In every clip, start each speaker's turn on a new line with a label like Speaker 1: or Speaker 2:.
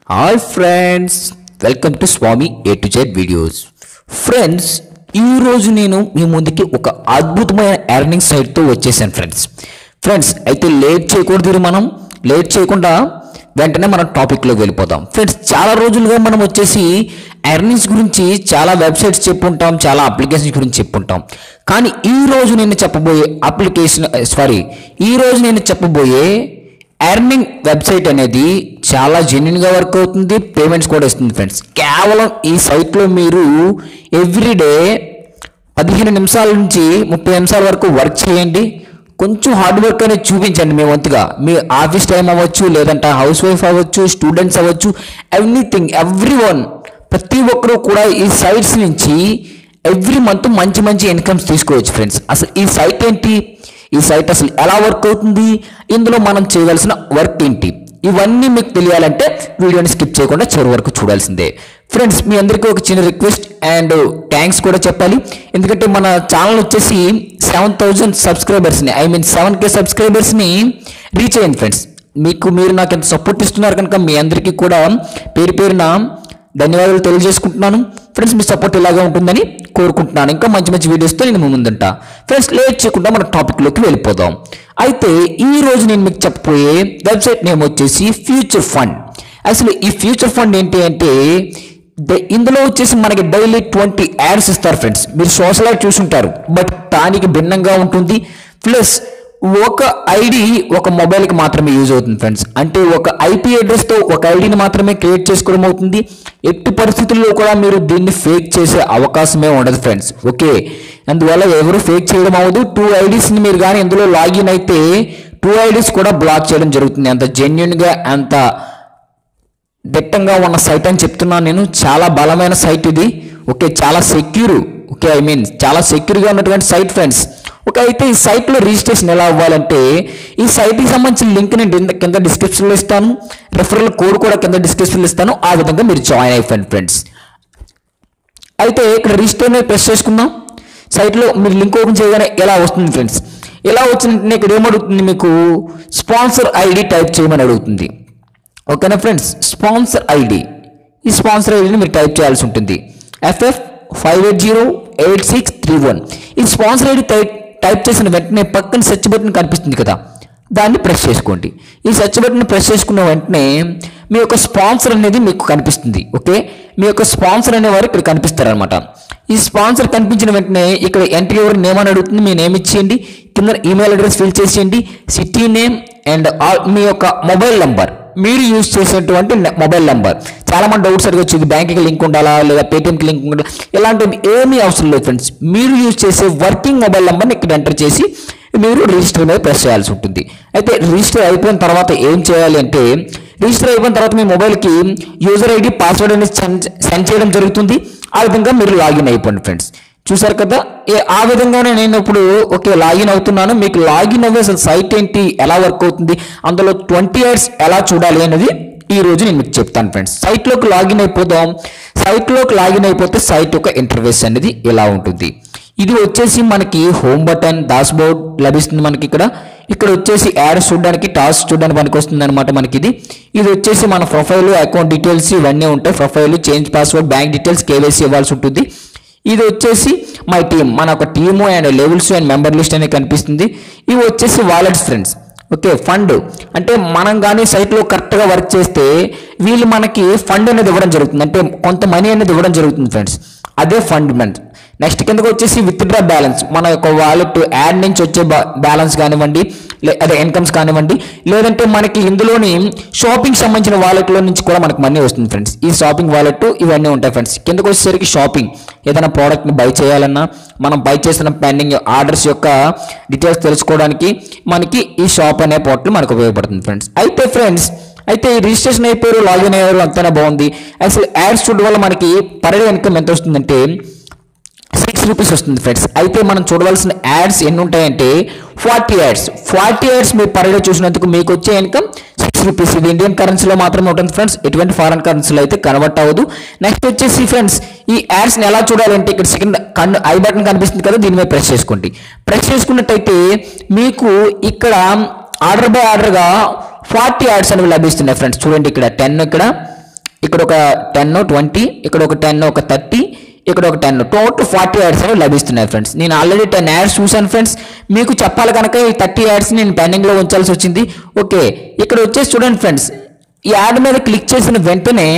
Speaker 1: hi friends welcome to Swami A to Z videos friends ఈరోజు నేను మీ ముందుకి ఒక అద్భుతమైన ఎర్నింగ్ సైట్తో వచ్చేసాను ఫ్రెండ్స్ ఫ్రెండ్స్ అయితే లేట్ చేయకూడదు మనం లేట్ చేయకుండా వెంటనే మనం టాపిక్లోకి వెళ్ళిపోదాం ఫ్రెండ్స్ చాలా రోజులుగా మనం వచ్చేసి ఎర్నింగ్స్ గురించి చాలా వెబ్సైట్స్ చెప్పుంటాం చాలా అప్లికేషన్స్ గురించి చెప్పుంటాం కానీ ఈ రోజు నేను చెప్పబోయే అప్లికేషన్ సారీ ఈ రోజు నేను చెప్పబోయే ఎర్నింగ్ వెబ్సైట్ అనేది చాలా జెన్యున్గా వర్క్ అవుతుంది పేమెంట్స్ కూడా ఇస్తుంది ఫ్రెండ్స్ కేవలం ఈ సైట్లో మీరు ఎవ్రీడే పదిహేను నిమిషాల నుంచి ముప్పై నిమిషాల వరకు వర్క్ చేయండి కొంచెం హార్డ్ వర్క్ అనేది చూపించండి మీ వంతుగా మీ ఆఫీస్ టైం అవ్వచ్చు లేదంటే హౌస్ వైఫ్ అవ్వచ్చు స్టూడెంట్స్ అవ్వచ్చు ఎవ్రీథింగ్ ఎవ్రీ వన్ ప్రతి ఒక్కరూ కూడా ఈ సైట్స్ నుంచి ఎవ్రీ మంత్ మంచి మంచి ఇన్కమ్స్ తీసుకోవచ్చు ఫ్రెండ్స్ అసలు ఈ సైట్ ఏంటి ఈ సైట్ అసలు ఎలా వర్క్ అవుతుంది ఇందులో మనం చేయవలసిన వర్క్ ఏంటి ఇవన్నీ మీకు తెలియాలంటే వీడియోని స్కిప్ చేయకుండా చివరి వరకు చూడాల్సిందే ఫ్రెండ్స్ మీ అందరికీ ఒక చిన్న రిక్వెస్ట్ అండ్ థ్యాంక్స్ కూడా చెప్పాలి ఎందుకంటే మన ఛానల్ వచ్చేసి సెవెన్ థౌజండ్ సబ్స్క్రైబర్స్ని ఐ మీన్ సెవెన్ కే సబ్స్క్రైబర్స్ని రీచ్ అయ్యింది ఫ్రెండ్స్ మీకు మీరు నాకు ఎంత సపోర్ట్ ఇస్తున్నారు కనుక మీ అందరికీ కూడా పేరు పేరున ధన్యవాదాలు తెలియజేసుకుంటున్నాను ఫ్రెండ్స్ మీ సపోర్ట్ ఇలాగే ఉంటుందని కోరుకుంటున్నాను ఇంకా మంచి మంచి వీడియోస్తో నేను మీ ముందుంటా ఫ్రెండ్స్ లేట్ చేయకుండా మన టాపిక్లోకి వెళ్ళిపోదాం అయితే ఈ రోజు నేను మీకు చెప్పబోయే వెబ్సైట్ నేమ్ వచ్చేసి ఫ్యూచర్ ఫండ్ అసలు ఈ ఫ్యూచర్ ఫండ్ ఏంటి అంటే ద- ఇందులో వచ్చేసి మనకి డైలీ ట్వంటీ యాడ్స్ ఇస్తారు ఫ్రెండ్స్ మీరు సోషల్ యాడ్ చూసుంటారు బట్ దానికి భిన్నంగా ఉంటుంది ప్లస్ ఒక ఐడి ఒక మొబైల్కి మాత్రమే యూజ్ అవుతుంది ఫ్రెండ్స్ అంటే ఒక ఐపీ అడ్రస్తో ఒక ఐడిని మాత్రమే క్రియేట్ చేసుకోవడం అవుతుంది ఎట్టి పరిస్థితుల్లో కూడా మీరు దీన్ని ఫేక్ చేసే అవకాశమే ఉండదు ఫ్రెండ్స్ ఓకే అందువల్ల ఎవరు ఫేక్ చేయడం అవ్వదు టూ ఐడీస్ని మీరు కానీ ఇందులో లాగిన్ అయితే టూ ఐడీస్ కూడా బ్లాక్ చేయడం జరుగుతుంది అంత జెన్యున్గా అంత దిట్టంగా ఉన్న సైట్ అని చెప్తున్నాను నేను చాలా బలమైన సైట్ ఇది ఓకే చాలా సెక్యూర్ ఓకే ఐ మీన్ చాలా సెక్యూర్గా ఉన్నటువంటి సైట్ ఫ్రెండ్స్ ఓకే అయితే ఈ సైట్లో రిజిస్ట్రేషన్ ఎలా అవ్వాలంటే ఈ సైట్కి సంబంధించిన లింక్ నేను కింద- కింద డిస్క్రిప్షన్లో ఇస్తాను రెఫరల్ కోడ్ కూడా కింద డిస్క్రిప్షన్లో ఇస్తాను ఆ విధంగా మీరు జాయిన్ అయిపోయింది ఫ్రెండ్స్ అయితే ఇక్కడ రిజిస్టర్ మీద ప్రెస్ చేసుకుందాం సైట్లో మీరు లింక్ ఓపెన్ చేయగానే ఎలా వస్తుంది ఫ్రెండ్స్ ఎలా వచ్చిన ఇక్కడ ఏమడుగుతుంది మీకు స్పాన్సర్ ఐడి టైప్ చేయమని అడుగుతుంది ఓకేనా ఫ్రెండ్స్ స్పాన్సర్ ఐడి ఈ స్పాన్సర్ ఐడిని మీరు టైప్ చేయాల్సి ఉంటుంది FF five eight zero eight six three one ఈ స్పాన్సర్ ఐడి టైప్ టైప్ చేసిన వెంటనే పక్కన సెర్చ్ బటన్ కనిపిస్తుంది కదా దాన్ని ప్రెస్ చేసుకోండి ఈ సెర్చ్ బటన్ ప్రెస్ చేసుకున్న వెంటనే మీ యొక్క స్పాన్సర్ అనేది మీకు కనిపిస్తుంది ఓకే మీ యొక్క స్పాన్సర్ అనేవారు ఇక్కడ కనిపిస్తారనమాట ఈ స్పాన్సర్ కనిపించిన వెంటనే ఇక్కడ ఎంట్రీ ఎవరు నేమ్ అని అడుగుతుంది మీ నేమ్ ఇచ్చేయండి కింద ఈమెయిల్ అడ్రస్ ఫిల్ చేసేయండి సిటీ నేమ్ అండ్ మీ యొక్క మొబైల్ నంబర్ మీరు యూజ్ చేసేటువంటి మొబైల్ నెంబర్ చాలా మంది డౌట్స్ అడగచ్చు ఇది బ్యాంక్కి లింక్ ఉండాలా లేదా పేటిఎంకి లింక్ ఉండాలా ఇలాంటివి ఏమీ అవసరం లేదు ఫ్రెండ్స్ మీరు యూజ్ చేసే వర్కింగ్ మొబైల్ నెంబర్ని ఇక్కడ ఎంటర్ చేసి మీరు రిజిస్టర్ మీద ప్రెస్ చేయాల్సి ఉంటుంది అయితే రిజిస్టర్ అయిపోయిన తర్వాత ఏం చేయాలి అంటే రిజిస్టర్ అయిపోయిన తర్వాత మీ మొబైల్కి యూజర్ ఐడి పాస్వర్డ్ అనేది సెండ్ సెండ్ చేయడం జరుగుతుంది ఆ విధంగా మీరు లాగిన్ అయిపోండి ఫ్రెండ్స్ చూసారు కదా ఏ ఆ విధంగానే నేను ఇప్పుడు ఓకే లాగిన్ అవుతున్నాను మీకు లాగిన్ అవ్వే అసలు సైట్ ఏంటి ఎలా వర్క్ అవుతుంది అందులో ట్వంటీ ఇయర్స్ ఎలా చూడాలి అనేది ఈ రోజు నేను మీకు చెప్తాను ఫ్రెండ్స్ సైట్లోకి లాగిన్ అయిపోదాం సైట్లోకి లాగిన్ అయిపోతే సైట్ యొక్క ఇంటర్ఫేస్ అనేది ఇలా ఉంటుంది ఇది వచ్చేసి మనకి హోమ్ బటన్ డాష్ బోర్డ్ లభిస్తుంది మనకి ఇక్కడ ఇక్కడ వచ్చేసి యాడ్స్ చూడడానికి టాస్క్ చూడడానికి పనికి వస్తుంది అనమాట మనకి ఇది ఇది వచ్చేసి మన ప్రొఫైల్ అకౌంట్ డీటెయిల్స్ ఇవన్నీ ఉంటాయి profile change password bank details KYC ఇవ్వాల్సి ఉంటుంది ఇది వచ్చేసి మై టీమ్ మన ఒక team and levels and member list అనేది కనిపిస్తుంది ఇవి వచ్చేసి వాలెట్స్ ఫ్రెండ్స్ ఓకే ఫండ్ అంటే మనం కానీ సైట్లో కరెక్ట్గా వర్క్ చేస్తే వీళ్ళు మనకి ఫండ్ అనేది ఇవ్వడం జరుగుతుంది అంటే కొంత మనీ అనేది ఇవ్వడం జరుగుతుంది ఫ్రెండ్స్ అదే ఫండ్ మెంట్ నెక్స్ట్ కిందకి వచ్చేసి విత్డ్రా బ్యాలెన్స్ మన యొక్క వాలెట్ యాడ్ నుంచి వచ్చే బ్యాలెన్స్ కానివ్వండి లే- అదే ఇన్కమ్స్ కానివ్వండి లేదంటే మనకి ఇందులోని షాపింగ్ సంబంధించిన వాలెట్లో నుంచి కూడా మనకి మనీ వస్తుంది ఫ్రెండ్స్ ఈ షాపింగ్ వాలెట్ ఇవన్నీ ఉంటాయి ఫ్రెండ్స్ కిందకి వచ్చేసరికి షాపింగ్ ఏదైనా ప్రోడక్ట్ని బై చేయాలన్నా మనం బై చేసిన పెండింగ్ ఆర్డర్స్ యొక్క డీటెయిల్స్ తెలుసుకోవడానికి మనకి ఈ షాప్ అనే పోర్టల్ మనకు ఉపయోగపడుతుంది ఫ్రెండ్స్ అయితే ఫ్రెండ్స్ అయితే ఈ రిజిస్ట్రేషన్ అయిపోయారు లాగిన్ అయ్యారు అంతనే బాగుంది అసలు యాడ్స్ చూడడం వల్ల మనకి పర్ డే ఇన్కమ్ ఎంత వస్తుందంటే సిక్స్ రూపీస్ వస్తుంది ఫ్రెండ్స్ అయితే మనం చూడవలసిన యాడ్స్ ఎన్ని ఉంటాయంటే ఫార్టీ యాడ్స్ ఫార్టీ యాడ్స్ మీరు పర్ డే చూసినందుకు మీకు వచ్చే ఇన్కమ్ సిక్స్ రూపీస్ ఇది ఇండియన్ కరెన్సీలో మాత్రమే ఉంటుంది ఫ్రెండ్స్ ఎటువంటి ఫారెన్ కరెన్సీలో అయితే కన్వర్ట్ అవ్వదు నెక్స్ట్ వచ్చేసి ఫ్రెండ్స్ ఈ యాడ్స్ని ఎలా చూడాలంటే ఇక్కడ సెకండ్ కన్ను ఐ బటన్ కనిపిస్తుంది కదా దీని మీద ప్రెస్ చేసుకోండి ప్రెస్ చేసుకున్నట్టయితే మీకు ఇక్కడ ఆర్డర్ బై ఆర్డర్గా ఫార్టీ యాడ్స్ అనేవి లభిస్తున్నాయి ఫ్రెండ్స్ చూడండి ఇక్కడ టెన్ ఇక్కడ ఇక్కడ ఒక టెన్ ట్వంటీ ఇక్కడ ఒక టెన్ ఒక థర్టీ ఇక్కడ ఒక టెన్ టోటల్ ఫార్టీ యాడ్స్ అనేవి లభిస్తున్నాయి ఫ్రెండ్స్ నేను ఆల్రెడీ టెన్ యాడ్స్ చూశాను ఫ్రెండ్స్ మీకు చెప్పాలి కనుక ఈ థర్టీ యాడ్స్ నేను పెండింగ్లో ఉంచాల్సి వచ్చింది ఓకే ఇక్కడ వచ్చేసి చూడండి ఫ్రెండ్స్ ఈ యాడ్ మీద క్లిక్ చేసిన వెంటనే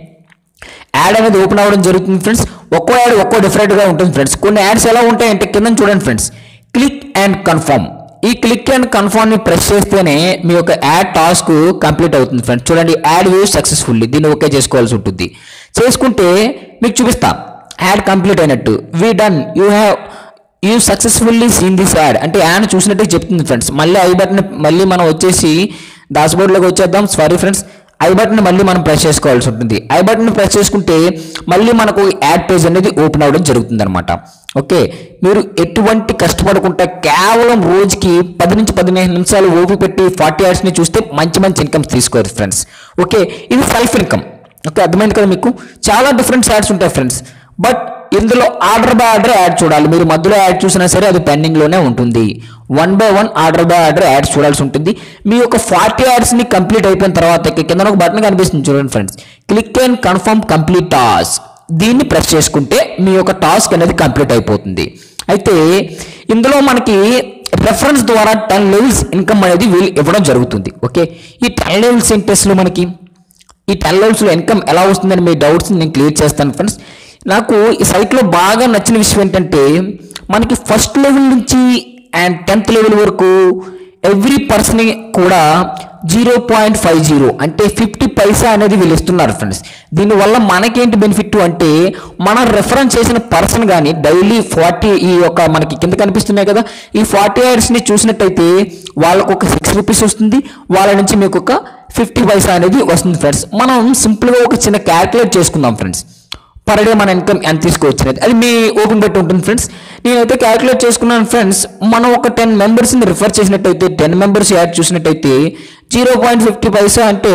Speaker 1: యాడ్ అనేది ఓపెన్ అవ్వడం జరుగుతుంది ఫ్రెండ్స్ ఒక్కో యాడ్ ఒక్కో డిఫరెంట్గా ఉంటుంది ఫ్రెండ్స్ కొన్ని యాడ్స్ ఎలా ఉంటాయంటే కింద చూడండి ఫ్రెండ్స్ క్లిక్ అండ్ కన్ఫర్మ్ ఈ క్లిక్ అండ్ కన్ఫర్మ్ని ప్రెస్ చేస్తేనే మీ యొక్క యాడ్ టాస్క్ కంప్లీట్ అవుతుంది ఫ్రెండ్స్ చూడండి యాడ్ వ్యూ సక్సెస్ఫుల్లీ దీన్ని ఓకే చేసుకోవాల్సి ఉంటుంది చేసుకుంటే మీకు చూపిస్తా యాడ్ కంప్లీట్ అయినట్టు we done you have you successfully seen this ad అంటే యాడ్ చూసినట్టే చెప్తుంది ఫ్రెండ్స్ మళ్ళీ ఐ బటన్ మళ్ళీ మనం వచ్చేసి డాష్బోర్డ్లోకి వచ్చేద్దాం సారీ ఫ్రెండ్స్ ఐ బటన్ మళ్ళీ మనం ప్రెస్ చేసుకోవాల్సి ఉంటుంది ఐ బటన్ ప్రెస్ చేసుకుంటే మళ్ళీ మనకు యాడ్ పేజ్ అనేది ఓపెన్ అవ్వడం జరుగుతుంది అనమాట ఓకే మీరు ఎటువంటి కష్టపడకుండా కేవలం రోజుకి పది నుంచి పదిహేను నిమిషాలు ఓపి పెట్టి ఫార్టీ యాడ్స్ని చూస్తే మంచి మంచి ఇన్కమ్స్ తీసుకోరు ఫ్రెండ్స్ ఓకే ఇది సెల్ఫ్ ఇన్కమ్ ఓకే అర్థమైంది కదా మీకు చాలా డిఫరెంట్ యాడ్స్ ఉంటాయి ఫ్రెండ్స్ బట్ ఇందులో ఆర్డర్ బై ఆర్డర్ యాడ్ చూడాలి మీరు మధ్యలో యాడ్ చూసినా సరే అది పెండింగ్ లోనే ఉంటుంది one by one order by order ads చూడాల్సి ఉంటుంది మీ యొక్క ఫార్టీ యాడ్స్ ని కంప్లీట్ అయిపోయిన తర్వాత కింద ఒక బటన్ కనిపిస్తుంది చూడండి friends click and confirm complete task దీన్ని ప్రెస్ చేసుకుంటే మీ యొక్క టాస్క్ అనేది కంప్లీట్ అయిపోతుంది అయితే ఇందులో మనకి రెఫరెన్స్ ద్వారా టెన్ లెవెల్స్ ఇన్కమ్ అనేది వీళ్ళు ఇవ్వడం జరుగుతుంది ఓకే ఈ టెన్ లెవెల్స్ ఇంట్రెస్ట్లో మనకి ఈ టెన్ లెవెల్స్లో ఇన్కమ్ ఎలా వస్తుందని మీ డౌట్స్ నేను క్లియర్ చేస్తాను ఫ్రెండ్స్ నాకు ఈ సైట్లో బాగా నచ్చిన విషయం ఏంటంటే మనకి ఫస్ట్ లెవెల్ నుంచి అండ్ టెన్త్ లెవెల్ వరకు ఎవ్రీ పర్సన్ కూడా జీరో పాయింట్ ఫైవ్ జీరో అంటే ఫిఫ్టీ పైసా అనేది వీళ్ళు ఇస్తున్నారు ఫ్రెండ్స్ దీనివల్ల మనకేంటి బెనిఫిట్ అంటే మనం రెఫరెన్స్ చేసిన పర్సన్ కానీ డైలీ ఫార్టీ ఈ యొక్క మనకి కింద కనిపిస్తున్నాయి కదా ఈ ఫార్టీ ని చూసినట్టయితే వాళ్ళకు ఒక సిక్స్ రూపీస్ వస్తుంది వాళ్ళ నుంచి మీకు ఒక ఫిఫ్టీ పైసా అనేది వస్తుంది ఫ్రెండ్స్ మనం సింపుల్గా ఒక చిన్న క్యాల్కులేట్ చేసుకుందాం ఫ్రెండ్స్ పర్ డే మన ఇన్కమ్ ఎంత తీసుకోవచ్చు అనేది అది మీ ఓపెన్ పెట్టి ఉంటుంది ఫ్రెండ్స్ నేనైతే క్యాలిక్యులేట్ చేసుకున్నాను ఫ్రెండ్స్ మనం ఒక టెన్ మెంబర్స్ని రిఫర్ చేసినట్టయితే టెన్ మెంబర్స్ యాడ్ చూసినట్టయితే జీరో పాయింట్ ఫిఫ్టీ పైసా అంటే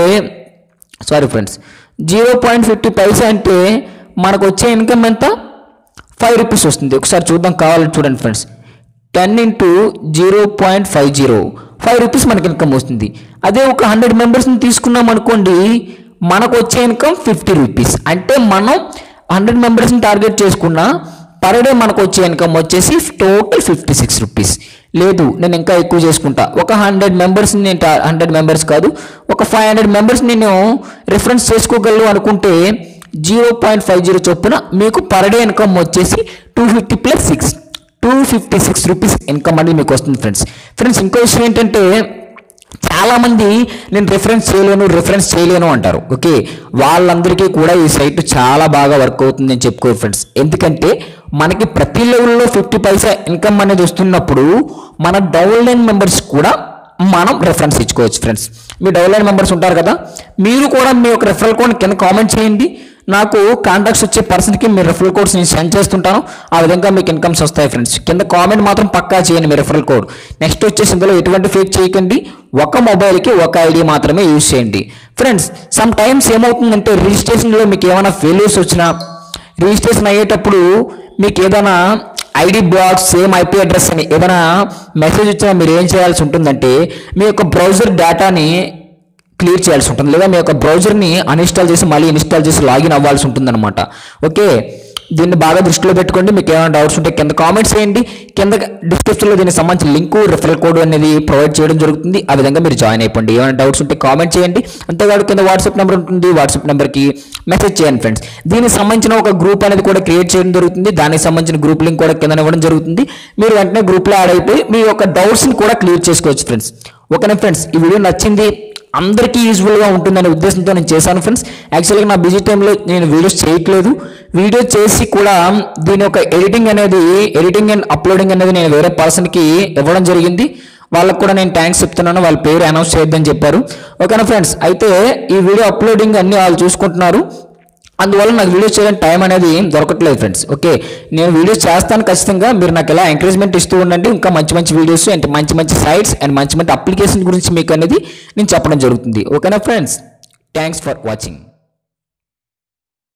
Speaker 1: sorry friends zero point fifty paisa అంటే మనకు వచ్చే ఇన్కమ్ ఎంత ఫైవ్ రూపీస్ వస్తుంది ఒకసారి చూద్దాం కావాలని చూడండి friends ten into zero point five zero five rupees మనకి ఇన్కమ్ వస్తుంది అదే ఒక హండ్రెడ్ మెంబర్స్ని తీసుకున్నాం అనుకోండి మనకు వచ్చే ఇన్కమ్ ఫిఫ్టీ రూపీస్ అంటే మనం హండ్రెడ్ మెంబర్స్ని టార్గెట్ చేసుకున్నా పర్ డే మనకు వచ్చే ఇన్కమ్ వచ్చేసి టోటల్ ఫిఫ్టీ సిక్స్ రూపీస్ లేదు నేను ఇంకా ఎక్కువ చేసుకుంటా ఒక హండ్రెడ్ మెంబర్స్ నేను హండ్రెడ్ మెంబర్స్ కాదు ఒక ఫైవ్ హండ్రెడ్ మెంబర్స్ నేను రిఫరెన్స్ చేసుకోగలను అనుకుంటే జీరో పాయింట్ ఫైవ్ జీరో చొప్పున మీకు పర్ డే ఇన్కమ్ వచ్చేసి two fifty plus six two fifty six rupees income అనేది మీకు వస్తుంది ఫ్రెండ్స్ ఫ్రెండ్స్ ఇంకో విషయం ఏంటంటే చాలా మంది నేను రిఫరెన్స్ చేయలేను రిఫరెన్స్ చేయలేను అంటారు ఓకే వాళ్ళందరికీ కూడా ఈ సైట్ చాలా బాగా వర్క్ అవుతుంది అని చెప్పుకోరు ఫ్రెండ్స్ ఎందుకంటే మనకి ప్రతి లెవెల్లో ఫిఫ్టీ పైసా ఇన్కమ్ అనేది వస్తున్నప్పుడు మన డౌన్లైన్ మెంబర్స్ కూడా మనం రెఫరెన్స్ ఇచ్చుకోవచ్చు ఫ్రెండ్స్ మీ డౌన్లైన్ మెంబర్స్ ఉంటారు కదా మీరు కూడా మీ యొక్క రెఫరల్ కోడ్ కింద కామెంట్ చేయండి నాకు కాంటాక్ట్స్ వచ్చే పర్సన్కి మీ రెఫరల్ కోడ్స్ నేను సెండ్ చేస్తుంటాను ఆ విధంగా మీకు ఇన్కమ్స్ వస్తాయి ఫ్రెండ్స్ కింద కామెంట్ మాత్రం పక్కా చేయండి మీ రెఫరల్ కోడ్ నెక్స్ట్ వచ్చేసి ఇందులో ఎటువంటి ఫేక్ చేయకండి ఒక మొబైల్కి ఒక ఐడి మాత్రమే యూజ్ చేయండి ఫ్రెండ్స్ సమ్ టైమ్స్ ఏమవుతుందంటే రిజిస్ట్రేషన్లో మీకు ఏమైనా ఫెయిల్యూర్స్ వచ్చినా రిజిస్ట్రేషన్ అయ్యేటప్పుడు మీకు ఏదైనా ID block same IP address అని ఏదైనా మెసేజ్ వచ్చినా మీరు ఏం చేయాల్సి ఉంటుందంటే మీ యొక్క బ్రౌజర్ డేటాని క్లియర్ చేయాల్సి ఉంటుంది లేదా మీ యొక్క బ్రౌజర్ని అన్ఇన్స్టాల్ చేసి మళ్ళీ ఇన్స్టాల్ చేసి లాగిన్ అవ్వాల్సి ఉంటుందన్నమాట ఓకే దీన్ని బాగా దృష్టిలో పెట్టుకోండి మీకు ఏమైనా డౌట్స్ ఉంటే కింద కామెంట్స్ చేయండి కింద డిస్క్రిప్షన్లో దీనికి సంబంధించిన లింక్ రెఫరల్ కోడ్ అనేది ప్రొవైడ్ చేయడం జరుగుతుంది ఆ విధంగా మీరు జాయిన్ అయిపోండి ఏమైనా డౌట్స్ ఉంటే కామెంట్ చేయండి అంతేకాదు కింద వాట్సాప్ నెంబర్ ఉంటుంది వాట్సాప్ నెంబర్కి మెసేజ్ చేయండి ఫ్రెండ్స్ దీనికి సంబంధించిన ఒక గ్రూప్ అనేది కూడా క్రియేట్ చేయడం జరుగుతుంది దానికి సంబంధించిన గ్రూప్ లింక్ కూడా కింద ఇవ్వడం జరుగుతుంది మీరు వెంటనే గ్రూప్లో యాడ్ అయిపోయి మీ యొక్క డౌట్స్ని కూడా క్లియర్ చేసుకోవచ్చు ఫ్రెండ్స్ ఓకేనా ఫ్రెండ్స్ ఈ వీడియో నచ్చింది అందరికీ యూజ్ఫుల్గా ఉంటుందనే ఉద్దేశంతో నేను చేశాను ఫ్రెండ్స్ యాక్చువల్గా నా బిజీ టైంలో నేను వీడియోస్ చేయట్లేదు వీడియో చేసి కూడా దీని యొక్క ఎడిటింగ్ అనేది ఎడిటింగ్ అండ్ అప్లోడింగ్ అనేది నేను వేరే పర్సన్కి ఇవ్వడం జరిగింది వాళ్ళకు కూడా నేను థ్యాంక్స్ చెప్తున్నాను వాళ్ళ పేరు అనౌన్స్ చేయొద్దని చెప్పారు ఓకేనా ఫ్రెండ్స్ అయితే ఈ వీడియో అప్లోడింగ్ అన్ని వాళ్ళు చూసుకుంటున్నారు అందువల్ల నాకు వీడియోస్ చేయడానికి టైం అనేది దొరకట్లేదు ఫ్రెండ్స్ ఓకే నేను వీడియోస్ చేస్తాను ఖచ్చితంగా మీరు నాకు ఎలా ఎంకరేజ్మెంట్ ఇస్తూ ఉండండి ఇంకా మంచి మంచి వీడియోస్ అండ్ మంచి మంచి సైట్స్ అండ్ మంచి మంచి అప్లికేషన్ గురించి మీకు అనేది నేను చెప్పడం జరుగుతుంది ఓకేనా ఫ్రెండ్స్ థ్యాంక్స్ ఫర్ వాచింగ్